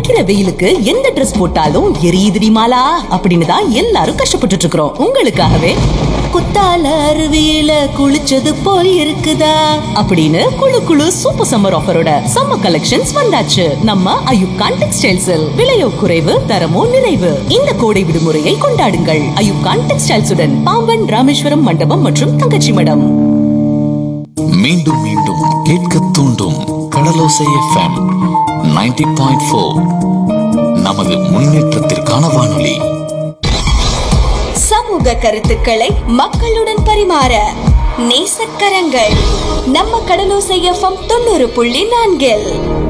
அடிக்கிற வெயிலுக்கு எந்த ட்ரெஸ் போட்டாலும் எரியுதுடி மாலா அப்படின்னு தான் எல்லாரும் கஷ்டப்பட்டுட்டு இருக்கிறோம் உங்களுக்காகவே குத்தால அருவியில குளிச்சது போல் இருக்குதா அப்படின்னு குளு குளு சூப்பர் சம்மர் ஆஃபரோட சம்மர் கலெக்ஷன்ஸ் வந்தாச்சு நம்ம அயுப்கான் டெக்ஸ்டைல்ஸில் விலையோ குறைவு தரமோ நிறைவு இந்த கோடை விடுமுறையை கொண்டாடுங்கள் அயுப்கான் டெக்ஸ்டைல்ஸுடன் பாம்பன் ராமேஸ்வரம் மண்டபம் மற்றும் தங்கச்சி மடம் மீண்டும் மீண்டும் கேட்க தூண்டும் கடலோசை எஃப்எம் 90.4 பாயிண்ட் ஃபோர் நமது முன்னேற்றத்திற்கான வானொலி சமூக கருத்துக்களை மக்களுடன் பரிமாற நேசக்கரங்கள் நம்ம கடலோசை எஃப்எம் தொண்ணூறு புள்ளி நான்கில்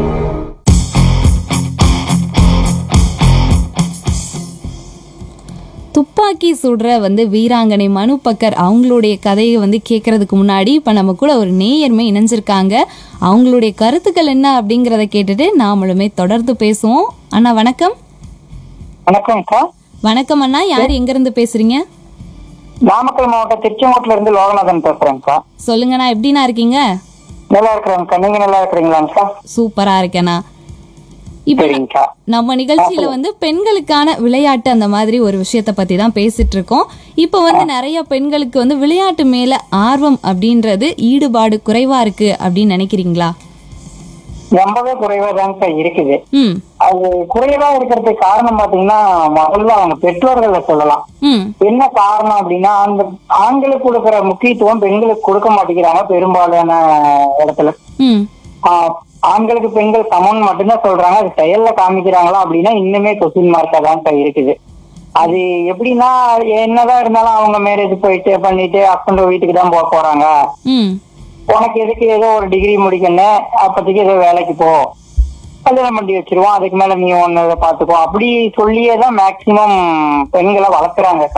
துப்பாக்கி சுடுற வந்து வீராங்கனை மனு பக்கர் அவங்களுடைய கதையை வந்து கேட்கறதுக்கு முன்னாடி இப்போ நம்ம கூட ஒரு நேயர்மை இணைஞ்சிருக்காங்க அவங்களுடைய கருத்துக்கள் என்ன அப்படிங்கிறத கேட்டுட்டு நாமளுமே தொடர்ந்து பேசுவோம் அண்ணா வணக்கம் வணக்கம்க்கா வணக்கம் அண்ணா யார் எங்கேருந்து பேசுறீங்க நாமக்கல் மாவட்டம் திருச்செங்கோட்டுல இருந்து லோகநாதன் பேசுறேன்க்கா சொல்லுங்கண்ணா எப்படிண்ணா இருக்கீங்க நல்லா இருக்கிறேன்க்கா நீங்க நல்லா இருக்கிறீங்களாங்க்கா சூப்பரா இருக்கேண்ணா இப்போ சரிங்கக்கா நம்ம நிகழ்ச்சியில வந்து பெண்களுக்கான விளையாட்டு அந்த மாதிரி ஒரு விஷயத்த பத்தி தான் பேசிட்டு இருக்கோம் இப்போ வந்து நிறைய பெண்களுக்கு வந்து விளையாட்டு மேல ஆர்வம் அப்படின்றது ஈடுபாடு குறைவா இருக்கு அப்படின்னு நினைக்கிறீங்களா ரொம்பவே குறைவா தான்க்கா இருக்குது ம் அது குறைவா இருக்கிறதுக்கு காரணம் பாத்தீங்கன்னா முதல்ல அவங்க பெற்றோர்களை சொல்லலாம் ம் என்ன காரணம் அப்படின்னா அந்த ஆண்களுக்கு கொடுக்கிற முக்கியத்துவம் பெண்களுக்கு கொடுக்க மாட்டேங்கிறாங்க பெரும்பாலான இடத்துல ம் ஆஹ் ஆண்களுக்கு பெண்கள் சமம் மட்டும்தான் சொல்றாங்க அது செயல்ல காமிக்கிறாங்களா அப்படின்னா இன்னுமே கொஸ்டின் மார்க்கா தான் இருக்குது அது எப்படின்னா என்னதான் இருந்தாலும் அவங்க மேரேஜ் போயிட்டு பண்ணிட்டு ஹஸ்பண்ட் வீட்டுக்கு தான் போக போறாங்க ம் உனக்கு எதுக்கு ஏதோ ஒரு டிகிரி முடிக்கணும் அப்போதைக்கு ஏதோ வேலைக்கு போ கல்யாணம் பண்ணி வச்சிருவோம் அதுக்கு மேல நீ ஒன்னு இதை பாத்துக்கோ அப்படி சொல்லியே தான் மேக்சிமம் பெண்களை வளர்க்குறாங்கக்கா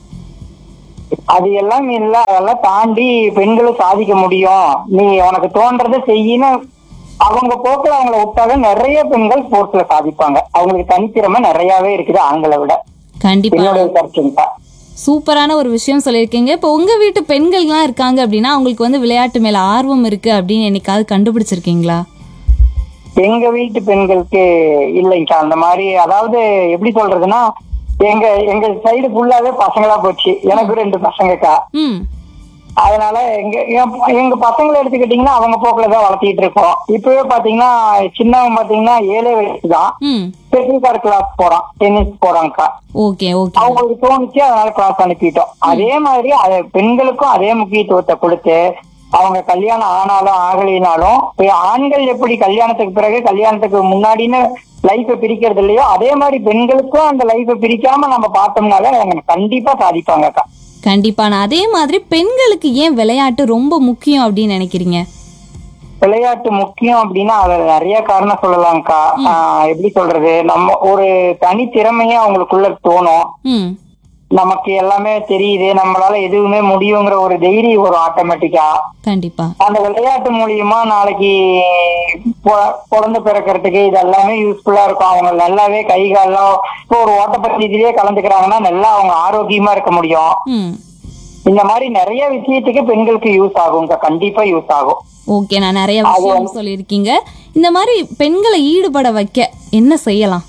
அது எல்லாம் இல்ல அதெல்லாம் தாண்டி பெண்களும் சாதிக்க முடியும் நீ உனக்கு தோன்றதை செய்யின்னு அவங்க போக்குல அவங்கள விட்டாக நிறைய பெண்கள் ஸ்போர்ட்ஸ்ல சாதிப்பாங்க அவங்களுக்கு தனித்திறமை நிறையவே இருக்குது ஆண்களை விட கண்டிப்பா என்னுடைய கருத்துங்கக்கா சூப்பரான ஒரு விஷயம் சொல்லியிருக்கீங்க இப்போ உங்க வீட்டு பெண்கள்லாம் இருக்காங்க அப்படின்னா அவங்களுக்கு வந்து விளையாட்டு மேல ஆர்வம் இருக்கு அப்படின்னு என்னைக்காவது கண்டுபிடிச்சிருக்கீங்களா எங்க வீட்டு பெண்களுக்கு இல்லைங்கக்கா அந்த மாதிரி அதாவது எப்படி சொல்றதுன்னா எங்க எங்க சைடு ஃபுல்லாவே பசங்களா போச்சு எனக்கு ரெண்டு பசங்கக்கா ம் அதனால எங்க என்- எங்க பசங்களை எடுத்துக்கிட்டீங்கன்னா அவங்க போக்குல தான் வளர்த்திட்டு இருக்கோம் இப்பவே பாத்தீங்கன்னா சின்னவன் பாத்தீங்கன்னா ஏழே வயசு தான் ம் ஸ்பெஷல் கார் கிளாஸ் போறான் டென்னிஸ் போறான்க்கா ஓகே ஓகே அவங்களுக்கு தோணுச்சு அதனால கிளாஸ் அனுப்பிட்டோம் அதே மாதிரி அது பெண்களுக்கும் அதே முக்கியத்துவத்தை கொடுத்து அவங்க கல்யாணம் ஆனாலும் ஆகலினாலும் இப்ப ஆண்கள் எப்படி கல்யாணத்துக்கு பிறகு கல்யாணத்துக்கு முன்னாடின்னு லைஃபை பிரிக்கிறது இல்லையோ அதே மாதிரி பெண்களுக்கும் அந்த லைஃபை பிரிக்காம நம்ம பார்த்தோம்னால அவங்க கண்டிப்பா சாதிப்பாங்கக்கா கண்டிப்பா நான் அதே மாதிரி பெண்களுக்கு ஏன் விளையாட்டு ரொம்ப முக்கியம் அப்படின்னு நினைக்கிறீங்க விளையாட்டு முக்கியம் அப்படின்னா அதுல நிறைய காரணம் சொல்லலாம்க்கா ஆஹ் எப்படி சொல்றது நம்ம ஒரு தனி திறமையே அவங்களுக்குள்ள தோணும் ம் நமக்கு எல்லாமே தெரியுது நம்மளால எதுவுமே முடியுங்கிற ஒரு தைரியம் வரும் ஆட்டோமேட்டிக்கா கண்டிப்பா அந்த விளையாட்டு மூலியமா நாளைக்கு பொ- குழந்தை பிறக்கிறதுக்கு இது எல்லாமே யூஸ்ஃபுல்லா இருக்கும் அவங்க நல்லாவே கை கால்லாம் இப்போ ஒரு ஓட்டப்பந்தயத்திலேயே கலந்துக்கிறாங்கன்னா நல்லா அவங்க ஆரோக்கியமா இருக்க முடியும் ம் இந்த மாதிரி நிறைய விஷயத்துக்கு பெண்களுக்கு யூஸ் ஆகும்க்கா கண்டிப்பா யூஸ் ஆகும் ஓகே நான் நிறைய விஷயம் சொல்லியிருக்கீங்க இந்த மாதிரி பெண்களை ஈடுபட வைக்க என்ன செய்யலாம்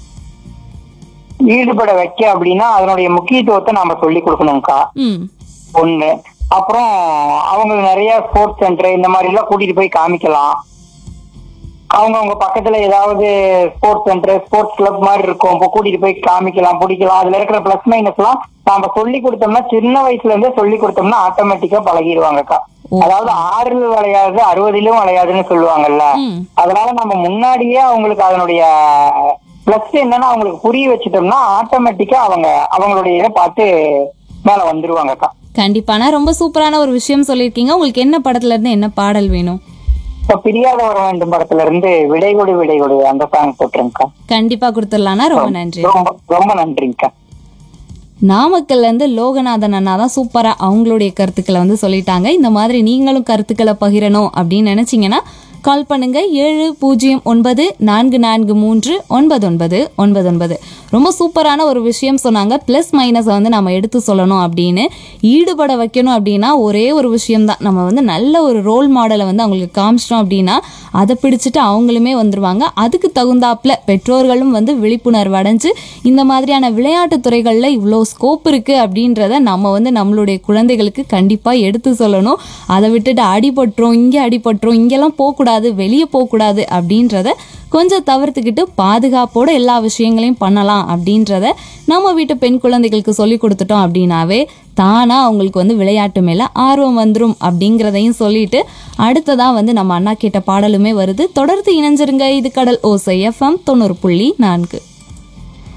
ஈடுபட வைக்க அப்படின்னா அதனுடைய முக்கியத்துவத்தை நாம சொல்லி கொடுக்கணும்க்கா ம் ஒண்ணு அப்புறம் அவங்க நிறைய ஸ்போர்ட்ஸ் சென்டர் இந்த மாதிரி எல்லாம் கூட்டிட்டு போய் காமிக்கலாம் அவங்க அவங்க பக்கத்துல ஏதாவது ஸ்போர்ட்ஸ் சென்டர் ஸ்போர்ட்ஸ் கிளப் மாதிரி இருக்கும் இப்போ கூட்டிட்டு போய் காமிக்கலாம் பிடிக்கலாம் அதுல இருக்கிற பிளஸ் மைனஸ் எல்லாம் நாம சொல்லி கொடுத்தோம்னா சின்ன வயசுல இருந்தே சொல்லி கொடுத்தோம்னா ஆட்டோமேட்டிக்கா பழகிடுவாங்கக்கா ஓ. அதாவது ஆறில் விளையாது அறுபதிலும் விளையாதுன்னு சொல்லுவாங்கல்ல ம். அதனால நம்ம முன்னாடியே அவங்களுக்கு அதனுடைய பிளஸ் என்னன்னா அவங்களுக்கு புரிய வச்சுட்டோம்னா ஆட்டோமேட்டிக்கா அவங்க அவங்களுடைய இதை பார்த்து மேல வந்துருவாங்கக்கா கண்டிப்பா நான் ரொம்ப சூப்பரான ஒரு விஷயம் சொல்லியிருக்கீங்க உங்களுக்கு என்ன படத்துல இருந்து என்ன பாடல் வேணும் இப்ப பிரியாத வர வேண்டும் படத்துல இருந்து விடை கொடு விடை கொடு அந்த சாங் போட்டுருங்கக்கா கண்டிப்பா கொடுத்துடலாம்னா ரொம்ப நன்றி ரொம்ப ரொம்ப நன்றிங்கக்கா நாமக்கல்ல இருந்து லோகநாதன் அண்ணா தான் சூப்பரா அவங்களுடைய கருத்துக்களை வந்து சொல்லிட்டாங்க இந்த மாதிரி நீங்களும் கருத்துக்களை பகிரணும் அப்படின்னு நினைச்சீங்கன்னா கால் பண்ணுங்க ஏழு பூஜ்ஜியம் ஒன்பது நான்கு நான்கு மூன்று ஒன்பது ஒன்பது ஒன்பது ஒன்பது ரொம்ப சூப்பரான ஒரு விஷயம் சொன்னாங்க ப்ளஸ் மைனஸை வந்து நம்ம எடுத்து சொல்லணும் அப்படின்னு ஈடுபட வைக்கணும் அப்படின்னா ஒரே ஒரு விஷயம்தான் நம்ம வந்து நல்ல ஒரு ரோல் மாடலை வந்து அவங்களுக்கு காமிச்சிட்டோம் அப்படின்னா அதை பிடிச்சிட்டு அவங்களுமே வந்துருவாங்க அதுக்கு தகுந்தாப்புல பெற்றோர்களும் வந்து விழிப்புணர்வு அடைஞ்சு இந்த மாதிரியான விளையாட்டு துறைகளில் இவ்வளோ ஸ்கோப் இருக்கு அப்படின்றத நம்ம வந்து நம்மளுடைய குழந்தைகளுக்கு கண்டிப்பாக எடுத்து சொல்லணும் அதை விட்டுட்டு அடிபட்டுரும் இங்கே அடிபட்டுரும் இங்கெல்லாம் போகக்கூடாது வெளியே போகக்கூடாது அப்படின்றத கொஞ்சம் தவிர்த்துக்கிட்டு பாதுகாப்போட எல்லா விஷயங்களையும் பண்ணலாம் அப்படின்றத நம்ம வீட்டு பெண் குழந்தைகளுக்கு சொல்லி கொடுத்துட்டோம் அப்படின்னாவே தானா அவங்களுக்கு வந்து விளையாட்டு மேல ஆர்வம் வந்துரும் அப்படிங்கிறதையும் சொல்லிட்டு அடுத்ததா வந்து நம்ம அண்ணா கேட்ட பாடலுமே வருது தொடர்ந்து இணைஞ்சிருங்க இது கடல் ஓசை எஃப்எம் தொண்ணூறு புள்ளி நான்கு